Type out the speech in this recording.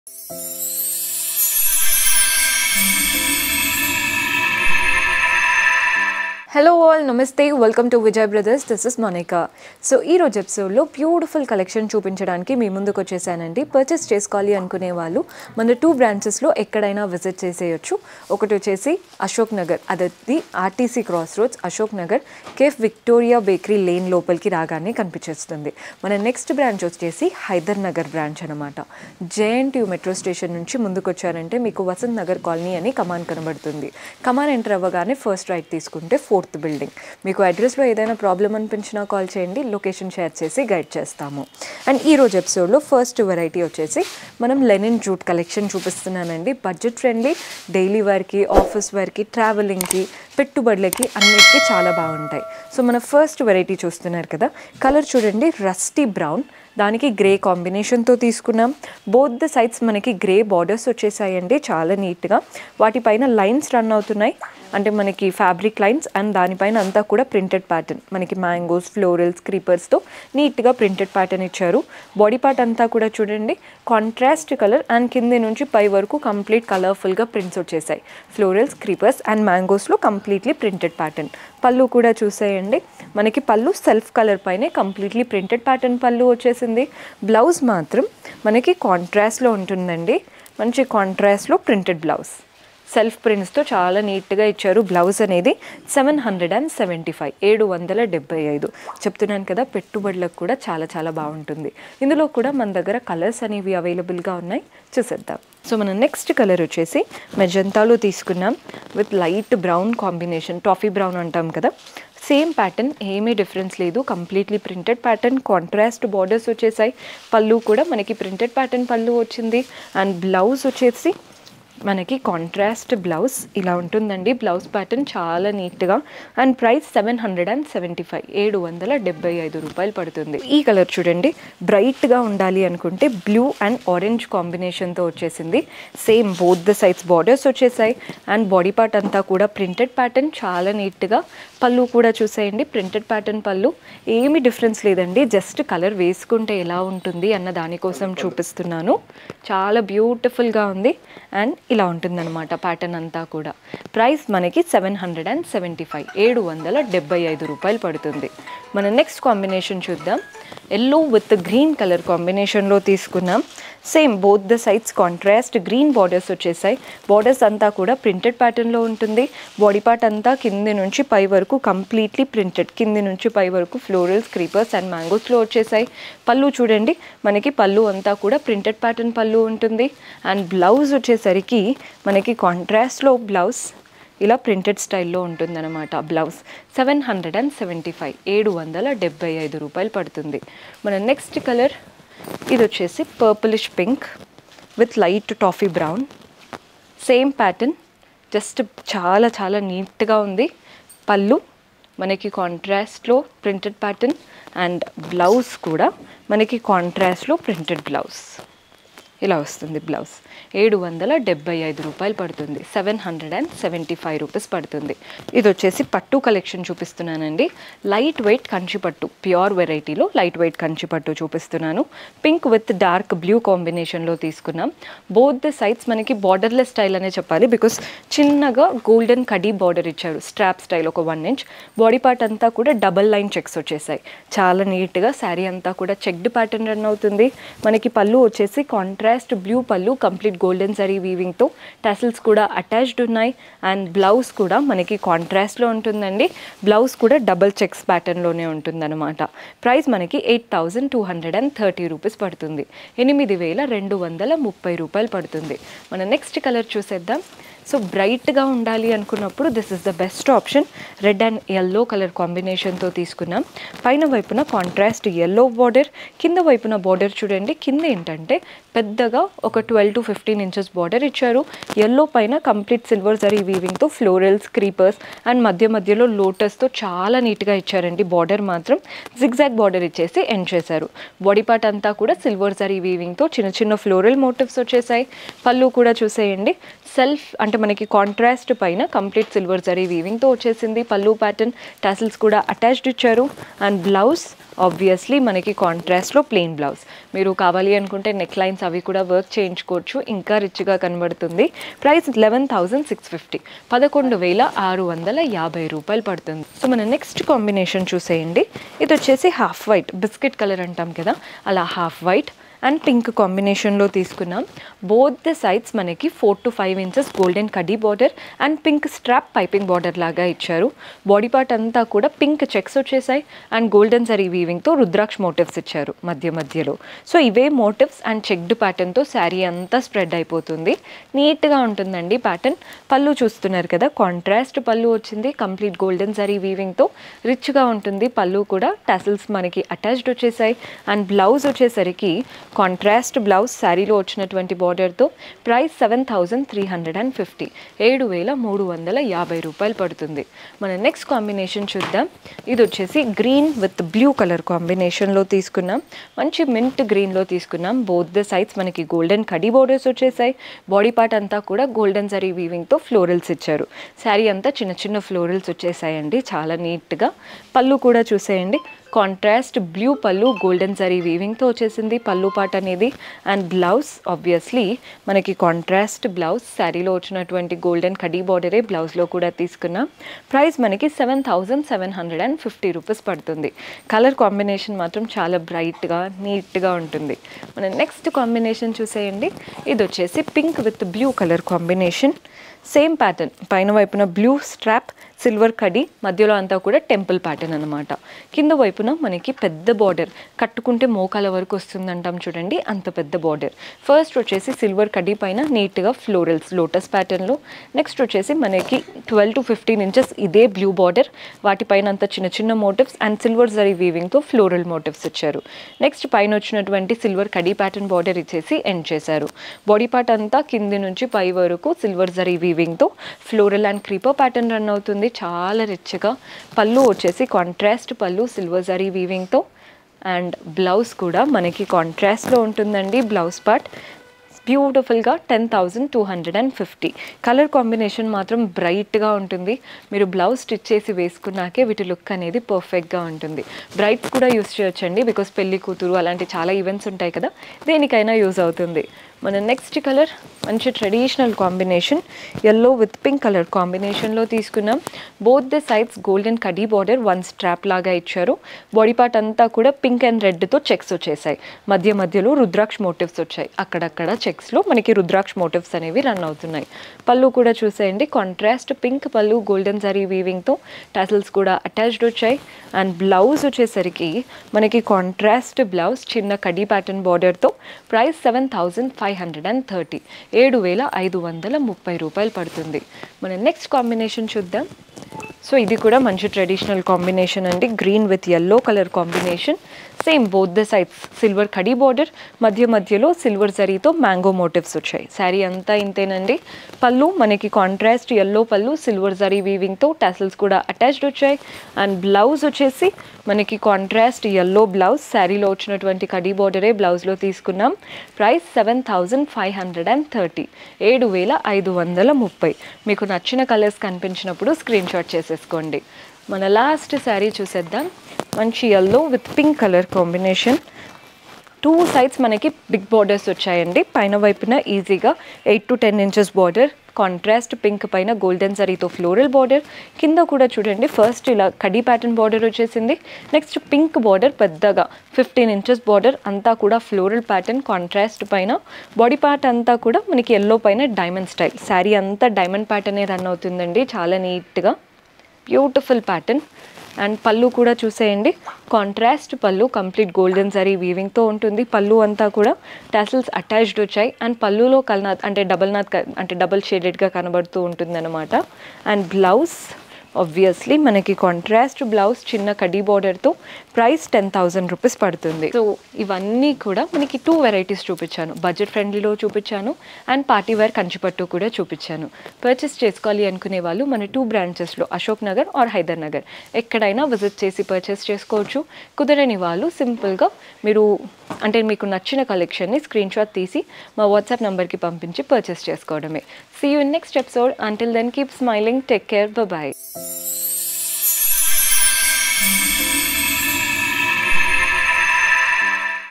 hello all నమస్తే welcome to Vijay brothers this is Monika so ఈ రోజు ఎపిసోడ్లో బ్యూటిఫుల్ కలెక్షన్ చూపించడానికి మీ ముందుకు వచ్చేసానండి పర్చేస్ చేసుకోవాలి అనుకునే వాళ్ళు మన టూ బ్రాంచెస్లో ఎక్కడైనా విజిట్ చేసేయచ్చు ఒకటి వచ్చేసి అశోక్ నగర్ అదది RTC cross roads Ashok Nagar cafe Victoria bakery lane లోపలికి రాగానే కనిపించేస్తుంది మన నెక్స్ట్ బ్రాంచ్ వచ్చేసి హైదర్ నగర్ బ్రాంచ్ అనమాట జేఎన్టీయూ మెట్రో స్టేషన్ నుంచి ముందుకు వచ్చారంటే మీకు వసంత్ నగర్ కాలనీ అని కమాన్ కనబడుతుంది కమాన్ ఎంటర్ అవ్వగానే ఫస్ట్ రైట్ తీసుకుంటే ఫోర్త్ బిల్డింగ్ మీకు అడ్రస్లో ఏదైనా ప్రాబ్లం అనిపించినా కాల్ చేయండి లొకేషన్ షేర్ చేసి గైడ్ చేస్తాము అండ్ ఈ రోజు ఎపిసోడ్లో ఫస్ట్ వెరైటీ వచ్చేసి మనం లెనిన్ జూట్ కలెక్షన్ చూపిస్తున్నానండి బడ్జెట్ ఫ్రెండ్లీ డైలీ వేర్కి ఆఫీస్ వేర్కి ట్రావెలింగ్కి పెట్టుబడులకి అన్నిటికీ చాలా బాగుంటాయి సో మన ఫస్ట్ వెరైటీ చూస్తున్నారు కదా కలర్ చూడండి రస్టీ బ్రౌన్ దానికి గ్రే కాంబినేషన్తో తీసుకున్నాం బోత్ ద సైడ్స్ మనకి గ్రే బార్డర్స్ వచ్చేసాయండి చాలా నీట్గా వాటిపైన లైన్స్ రన్ అవుతున్నాయి అంటే మనకి ఫ్యాబ్రిక్ లైన్స్ అండ్ దానిపైన అంతా కూడా ప్రింటెడ్ ప్యాటర్న్ మనకి మ్యాంగోస్ ఫ్లోరల్స్ క్రీపర్స్తో నీట్గా ప్రింటెడ్ ప్యాటర్న్ ఇచ్చారు బాడీ పార్ట్ అంతా కూడా చూడండి కాంట్రాస్ట్ కలర్ అండ్ కింది నుంచి పై వరకు కంప్లీట్ కలర్ఫుల్గా ప్రింట్స్ వచ్చేసాయి ఫ్లోరల్స్ క్రీపర్స్ అండ్ మ్యాంగోస్లో కంప్లీట్లీ ప్రింటెడ్ ప్యాటర్న్ పళ్ళు కూడా చూసేయండి మనకి పళ్ళు సెల్ఫ్ కలర్ పైనే కంప్లీట్లీ ప్రింటెడ్ ప్యాటర్న్ పళ్ళు వచ్చేసింది బ్లౌజ్ మాత్రం మనకి కాంట్రాస్ట్లో ఉంటుందండి మంచి కాంట్రాస్ట్లో ప్రింటెడ్ బ్లౌజ్ సెల్ఫ్ ప్రింట్స్తో చాలా నీట్గా ఇచ్చారు బ్లౌజ్ అనేది seven hundred and seventy five ఏడు వందల డెబ్బై ఐదు చెప్తున్నాను కదా పెట్టుబడులకు కూడా చాలా చాలా బాగుంటుంది ఇందులో కూడా మన దగ్గర కలర్స్ అనేవి అవైలబుల్గా ఉన్నాయి చూసేద్దాం సో మన నెక్స్ట్ కలర్ వచ్చేసి మెజంతాలో తీసుకున్నాం with light brown combination toffee brown అంటాం కదా సేమ్ ప్యాటర్న్ ఏమీ డిఫరెన్స్ లేదు completely printed pattern contrast borders వచ్చేసాయి పళ్ళు కూడా మనకి ప్రింటెడ్ ప్యాటర్న్ పళ్ళు వచ్చింది అండ్ బ్లౌజ్ వచ్చేసి మనకి కాంట్రాస్ట్ బ్లౌజ్ ఇలా ఉంటుందండి బ్లౌజ్ ప్యాటర్న్ చాలా నీట్గా and price seven hundred and seventy five ఏడు వందల డెబ్బై ఐదు రూపాయలు పడుతుంది ఈ కలర్ చూడండి బ్రైట్గా ఉండాలి అనుకుంటే బ్లూ అండ్ ఆరెంజ్ కాంబినేషన్తో వచ్చేసింది same both the sides borders వచ్చేసాయి అండ్ బాడీ పార్ట్ అంతా కూడా ప్రింటెడ్ ప్యాటర్న్ చాలా నీట్గా పళ్ళు కూడా చూసేయండి ప్రింటెడ్ ప్యాటర్న్ పళ్ళు ఏమి డిఫరెన్స్ లేదండి జస్ట్ కలర్ వేసుకుంటే ఎలా ఉంటుంది అన్న దానికోసం చూపిస్తున్నాను చాలా బ్యూటిఫుల్గా ఉంది అండ్ ఇలా ఉంటుందన్నమాట ప్యాటర్న్ అంతా కూడా ప్రైస్ మనకి seven hundred and seventy five ఏడు వందల డెబ్బై ఐదు రూపాయలు పడుతుంది మన నెక్స్ట్ కాంబినేషన్ చూద్దాం ఎల్లో విత్ గ్రీన్ కలర్ కాంబినేషన్లో తీసుకున్నాం same both the sides contrast green borders వచ్చేసాయి బార్డర్స్ అంతా కూడా ప్రింటెడ్ ప్యాటర్న్లో ఉంటుంది బాడీ పార్ట్ అంతా కింది నుంచి పై వరకు కంప్లీట్లీ ప్రింటెడ్ కింది నుంచి పై వరకు ఫ్లోరల్స్ క్రీపర్స్ అండ్ మ్యాంగోస్లో వచ్చేసాయి పళ్ళు చూడండి మనకి పళ్ళు అంతా కూడా ప్రింటెడ్ ప్యాటర్న్ పళ్ళు ఉంటుంది అండ్ బ్లౌజ్ వచ్చేసరికి మనకి కాంట్రాస్ట్లో బ్లౌజ్ ఇలా ప్రింటెడ్ స్టైల్లో ఉంటుందన్నమాట blouse seven hundred and seventy five ఏడు వందల డెబ్బై ఐదు రూపాయలు పడుతుంది మన నెక్స్ట్ కలర్ ఇది వచ్చేసి purplish pink with light toffee brown same pattern just చాలా చాలా నీట్గా ఉంది పళ్ళు మనకి కాంట్రాస్ట్లో ప్రింటెడ్ ప్యాటర్న్ అండ్ బ్లౌజ్ కూడా మనకి కాంట్రాస్ట్లో ప్రింటెడ్ బ్లౌజ్ ఇలా వస్తుంది బ్లౌజ్ ఏడు వందల డెబ్బై ఐదు రూపాయలు పడుతుంది seven hundred and seventy five rupees పడుతుంది ఇది వచ్చేసి పట్టు కలెక్షన్ చూపిస్తున్నానండి లైట్ వెయిట్ కంచి పట్టు ప్యూర్ వెరైటీలో లైట్ వెయిట్ కంచి పట్టు చూపిస్తున్నాను పింక్ విత్ డార్క్ బ్లూ కాంబినేషన్లో తీసుకున్నాం బోత్ ద సైడ్స్ మనకి బార్డర్లెస్ స్టైల్ అనే చెప్పాలి బికాస్ చిన్నగా గోల్డెన్ కడీ బార్డర్ ఇచ్చారు స్ట్రాప్ స్టైల్ ఒక వన్ ఇంచ్ బాడీ పార్ట్ అంతా కూడా డబల్ లైన్ చెక్స్ వచ్చేసాయి చాలా నీట్గా శారీ అంతా కూడా చెక్డ్ ప్యాటర్న్ రన్ అవుతుంది మనకి పళ్ళు వచ్చేసి కాంట్రాస్ట్ బ్లూ పళ్ళు కంప్లీట్ గోల్డెన్ జరీ వీవింగ్తో టసిల్స్ కూడా అటాచ్డ్ ఉన్నాయి అండ్ బ్లౌజ్ కూడా మనకి కాంట్రాస్ట్లో ఉంటుందండి బ్లౌజ్ కూడా డబల్ చెక్స్ ప్యాటర్న్లోనే ఉంటుందన్నమాట ప్రైస్ మనకి eight thousand two hundred and thirty rupees పడుతుంది ఎనిమిది వేల రెండు వందల ముప్పై రూపాయలు పడుతుంది మన నెక్స్ట్ కలర్ చూసేద్దాం సో బ్రైట్గా ఉండాలి అనుకున్నప్పుడు this is the best option red and yellow colour కాంబినేషన్తో తీసుకున్నాం పైన వైపున కాంట్రాస్ట్ ఎల్లో బార్డర్ కింద వైపున బార్డర్ చూడండి కింద ఏంటంటే పెద్దగా ఒక twelve to fifteen inches border ఇచ్చారు ఎల్లో పైన కంప్లీట్ సిల్వర్ జరీ వీవింగ్తో ఫ్లోరల్స్ క్రీపర్స్ అండ్ మధ్య మధ్యలో లోటస్తో చాలా నీట్గా ఇచ్చారండి బార్డర్ మాత్రం జిగ్జాగ్ బార్డర్ ఇచ్చేసి ఎండ్ చేశారు బాడీ పార్ట్ అంతా కూడా సిల్వర్ జరీ వీవింగ్తో చిన్న చిన్న ఫ్లోరల్ మోటివ్స్ వచ్చేసాయి పళ్ళు కూడా చూసేయండి సెల్ఫ్ అంటే అంటే మనకి కాంట్రాస్ట్ పైన కంప్లీట్ సిల్వర్ జరీ వీవింగ్తో వచ్చేసింది పళ్ళు ప్యాటర్న్ టాసిల్స్ కూడా అటాచ్డ్ ఇచ్చారు అండ్ బ్లౌజ్ ఆబ్వియస్లీ మనకి కాంట్రాస్ట్లో ప్లెయిన్ బ్లౌజ్ మీరు కావాలి అనుకుంటే నెక్ లైన్స్ అవి కూడా వర్క్ చేయించుకోవచ్చు ఇంకా రిచ్గా కనబడుతుంది price eleven thousand six fifty పదకొండు వేల ఆరు వందల యాభై రూపాయలు పడుతుంది సో మన నెక్స్ట్ కాంబినేషన్ చూసేయండి ఇది వచ్చేసి హాఫ్ వైట్ బిస్కెట్ కలర్ అంటాం కదా అలా హాఫ్ వైట్ అండ్ పింక్ కాంబినేషన్లో తీసుకున్నాం బోత్ ద సైడ్స్ మనకి four to five inches golden కడీ border and pink strap piping border లాగా ఇచ్చారు బాడీ పార్ట్ అంతా కూడా పింక్ చెక్స్ వచ్చేసాయి అండ్ గోల్డెన్ జరీ వీవింగ్తో రుద్రాక్ష మోటివ్స్ ఇచ్చారు మధ్య మధ్యలో సో ఇవే మోటివ్స్ అండ్ చెక్డ్ ప్యాటర్న్తో శారీ అంతా స్ప్రెడ్ అయిపోతుంది నీట్గా ఉంటుందండి ప్యాటర్న్ పళ్ళు చూస్తున్నారు కదా కాంట్రాస్ట్ పళ్ళు వచ్చింది కంప్లీట్ గోల్డెన్ జరీ వీవింగ్తో రిచ్గా ఉంటుంది పళ్ళు కూడా టసల్స్ మనకి అటాచ్డ్ వచ్చేసాయి అండ్ బ్లౌజ్ వచ్చేసరికి కాంట్రాస్ట్ బ్లౌజ్ శారీలో వచ్చినటువంటి బార్డర్తో price seven thousand three hundred and fifty ఏడు వేల మూడు వందల యాభై రూపాయలు పడుతుంది మన నెక్స్ట్ కాంబినేషన్ చూద్దాం ఇది వచ్చేసి గ్రీన్ విత్ బ్లూ కలర్ కాంబినేషన్లో తీసుకున్నాం మంచి మింట్ గ్రీన్లో తీసుకున్నాం బోత్ ద సైడ్స్ మనకి గోల్డెన్ కడీ బోర్డర్స్ వచ్చేసాయి బాడీ పార్ట్ అంతా కూడా గోల్డెన్ జరీ వీవింగ్తో ఫ్లోరల్స్ ఇచ్చారు శారీ అంతా చిన్న చిన్న ఫ్లోరల్స్ వచ్చేసాయండి చాలా నీట్గా పళ్ళు కూడా చూసేయండి కాంట్రాస్ట్ బ్లూ పళ్ళు గోల్డెన్ జరీ వీవింగ్తో వచ్చేసింది పళ్ళు పాట్ అనేది అండ్ బ్లౌజ్ ఆబ్వియస్లీ మనకి కాంట్రాస్ట్ బ్లౌజ్ శారీలో వచ్చినటువంటి గోల్డెన్ కడీ బార్డరే బ్లౌజ్లో కూడా తీసుకున్నాం ప్రైస్ మనకి seven thousand seven hundred and fifty rupees పడుతుంది కలర్ కాంబినేషన్ మాత్రం చాలా బ్రైట్గా నీట్గా ఉంటుంది మన నెక్స్ట్ కాంబినేషన్ చూసేయండి ఇది వచ్చేసి pink with blue colour combination same pattern పైన వైపున బ్లూ స్ట్రాప్ సిల్వర్ కడి మధ్యలో అంతా కూడా టెంపుల్ ప్యాటర్న్ అనమాట కింద వైపున మనకి పెద్ద బార్డర్ కట్టుకుంటే మోకాల వరకు వస్తుందంటాం చూడండి అంత పెద్ద బార్డర్ ఫస్ట్ వచ్చేసి సిల్వర్ కడి పైన నీట్గా ఫ్లోరల్స్ లోటస్ ప్యాటర్న్లో నెక్స్ట్ వచ్చేసి మనకి ట్వెల్వ్ టు ఫిఫ్టీన్ ఇంచెస్ ఇదే బ్లూ బార్డర్ వాటిపైన అంత చిన్న చిన్న మోటివ్స్ అండ్ సిల్వర్ జరీ వీవింగ్తో ఫ్లోరల్ మోటివ్స్ ఇచ్చారు నెక్స్ట్ పైన వచ్చినటువంటి సిల్వర్ కడి ప్యాటర్న్ బార్డర్ ఇచ్చేసి ఎండ్ చేశారు బాడీ పార్ట్ అంతా కింది నుంచి పై వరకు సిల్వర్ జరీ వీవింగ్తో floral and creeper pattern run అవుతుంది చాలా రిచ్గా పళ్ళు వచ్చేసి కాంట్రాస్ట్ పళ్ళు సిల్వర్ జరీ వీవింగ్తో అండ్ బ్లౌజ్ కూడా మనకి కాంట్రాస్ట్లో ఉంటుందండి బ్లౌజ్ పార్ట్ బ్యూటిఫుల్గా ten thousand two hundred and fifty colour combination మాత్రం బ్రైట్గా ఉంటుంది మీరు బ్లౌజ్ స్టిచ్ చేసి వేసుకున్నాకే వీటి లుక్ అనేది పర్ఫెక్ట్గా ఉంటుంది బ్రైట్స్ కూడా యూస్ చేయొచ్చండి బికాస్ పెళ్లి కూతురు అలాంటి చాలా ఈవెంట్స్ ఉంటాయి కదా దేనికైనా యూజ్ అవుతుంది మన నెక్స్ట్ కలర్ మంచి traditional combination yellow with pink colour కాంబినేషన్లో తీసుకున్నాం బోత్ ద సైడ్స్ గోల్డెన్ కడీ బార్డర్ వన్ స్ట్రాప్ లాగా ఇచ్చారు బాడీ పార్ట్ అంతా కూడా పింక్ అండ్ రెడ్తో చెక్స్ వచ్చేసాయి మధ్య మధ్యలో రుద్రాక్ష మోటివ్స్ వచ్చాయి అక్కడక్కడ చెక్స్లో మనకి రుద్రాక్ష మోటివ్స్ అనేవి రన్ అవుతున్నాయి పళ్ళు కూడా చూసేయండి కాంట్రాస్ట్ పింక్ పళ్ళు గోల్డెన్ జరీ వీవింగ్తో టసల్స్ కూడా అటాచ్డ్ వచ్చాయి అండ్ బ్లౌజ్ వచ్చేసరికి మనకి కాంట్రాస్ట్ బ్లౌజ్ చిన్న కడీ ప్యాటర్న్ బార్డర్తో price seven thousand five hundred and thirty ఏడు వేల ఐదు వందల ముప్పై రూపాయలు పడుతుంది మన నెక్స్ట్ కాంబినేషన్ చూద్దాం సో ఇది కూడా మంచి ట్రెడిషనల్ కాంబినేషన్ అండి green with yellow colour combination same both the sides silver కడీ బార్డర్ మధ్య మధ్యలో సిల్వర్ జరీతో మ్యాంగో మోటివ్స్ వచ్చాయి శారీ అంతా ఇంతేనండి పళ్ళు మనకి కాంట్రాస్ట్ ఎల్లో పళ్ళు సిల్వర్ జరీ వీవింగ్తో టాసిల్స్ కూడా అటాచ్డ్ వచ్చాయి అండ్ బ్లౌజ్ వచ్చేసి మనకి కాంట్రాస్ట్ ఎల్లో బ్లౌజ్ శారీలో వచ్చినటువంటి కడీ బార్డరే బ్లౌజ్లో తీసుకున్నాం price seven thousand five hundred and thirty ఏడు వేల ఐదు వందల ముప్పై మీకు నచ్చిన కలర్స్ కనిపించినప్పుడు స్క్రీన్ షాట్ చేసేసుకోండి మన లాస్ట్ శారీ చూసేద్దాం మంచి yellow with pink colour combination two sides మనకి బిగ్ బార్డర్స్ వచ్చాయండి పైన వైపున ఈజీగా eight to ten inches border contrast pink పైన గోల్డెన్ జరీతో ఫ్లోరల్ బార్డర్ కింద కూడా చూడండి ఫస్ట్ ఇలా కడీ ప్యాటర్న్ బార్డర్ వచ్చేసింది నెక్స్ట్ పింక్ బార్డర్ పెద్దగా ఫిఫ్టీన్ ఇంచెస్ బార్డర్ అంతా కూడా ఫ్లోరల్ ప్యాటర్న్ కాంట్రాస్ట్ పైన బాడీ పార్ట్ అంతా కూడా మనకి ఎల్లో పైన డైమండ్ స్టైల్ శారీ అంతా డైమండ్ ప్యాటర్నే రన్ అవుతుందండి చాలా నీట్గా బ్యూటిఫుల్ ప్యాటర్న్ అండ్ పళ్ళు కూడా చూసేయండి కాంట్రాస్ట్ పళ్ళు కంప్లీట్ గోల్డెన్ జరీ వీవింగ్తో ఉంటుంది పళ్ళు అంతా కూడా టాసిల్స్ అటాచ్డ్ వచ్చాయి అండ్ పళ్ళులో కల్నాథ్ అంటే డబల్ నాథ్ క- అంటే డబల్ షేడెడ్గా కనబడుతూ ఉంటుంది అనమాట అండ్ బ్లౌజ్ ఆబ్వియస్లీ మనకి కాంట్రాస్ట్ బ్లౌజ్ చిన్న కడీ బార్డర్తో ప్రైస్ టెన్ థౌజండ్ రూపీస్ పడుతుంది సో ఇవన్నీ కూడా మనకి టూ వెరైటీస్ చూపించాను బడ్జెట్ ఫ్రెండ్లీలో చూపించాను అండ్ పార్టీ వేర్ కంచిపట్టు కూడా చూపించాను పర్చేస్ చేసుకోవాలి అనుకునే వాళ్ళు మన టూ బ్రాంచెస్లో అశోక్ నగర్ ఆర్ హైదర్ నగర్ ఎక్కడైనా విజిట్ చేసి పర్చేస్ చేసుకోవచ్చు కుదరని వాళ్ళు సింపుల్గా మీరు అంటే మీకు నచ్చిన కలెక్షన్ని స్క్రీన్ షాట్ తీసి మా వాట్సాప్ నెంబర్కి పంపించి పర్చేస్ చేసుకోవడమే see you next episode until then keep smiling take care bye